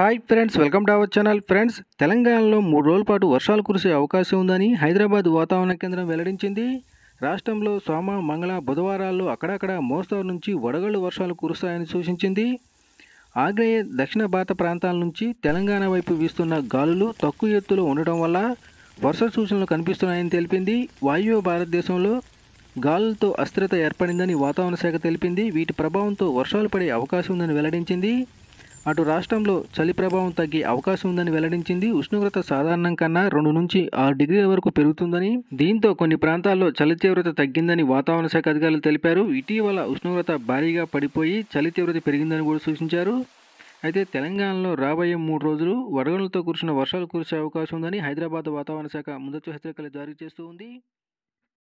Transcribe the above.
hi friends welcome to our channel friends తెలంగాణలో మూడు రోజుల పాటు వర్షాలు కురిసే అవకాశం ఉందని హైదరాబాద్ వాతావరణ కేంద్రం వెల్లడించింది రాష్ట్రంలో సోమ మంగళ బుధవారాల్లో అక్కడక్కడ మోస్తరు నుంచి వడగళ్ళు వర్షాలు కురుస్తాయని సూచించింది ఆగ్నేయ దక్షిణ భారత ప్రాంతాల నుంచి తెలంగాణ వైపు వీస్తున్న గాలులు తక్కువ ఎత్తులో ఉండటం వల్ల వర్ష సూచనలు కనిపిస్తున్నాయని తెలిపింది వాయువ్య భారతదేశంలో గాలులతో అస్థిరత ఏర్పడిందని వాతావరణ శాఖ తెలిపింది వీటి ప్రభావంతో వర్షాలు పడే అవకాశం ఉందని వెల్లడించింది అటు రాష్ట్రంలో చలి ప్రభావం తగ్గే అవకాశం ఉందని వెల్లడించింది ఉష్ణోగ్రత సాధారణం కన్నా రెండు నుంచి ఆరు డిగ్రీల వరకు పెరుగుతుందని దీంతో కొన్ని ప్రాంతాల్లో చలి తీవ్రత తగ్గిందని వాతావరణ శాఖ అధికారులు తెలిపారు ఇటీవల ఉష్ణోగ్రత భారీగా పడిపోయి చలి తీవ్రత పెరిగిందని కూడా సూచించారు అయితే తెలంగాణలో రాబోయే మూడు రోజులు వడగళ్లతో కురిసిన వర్షాలు కురిసే అవకాశం ఉందని హైదరాబాద్ వాతావరణ శాఖ ముందస్తు హెచ్చరికలు జారీ చేస్తూ ఉంది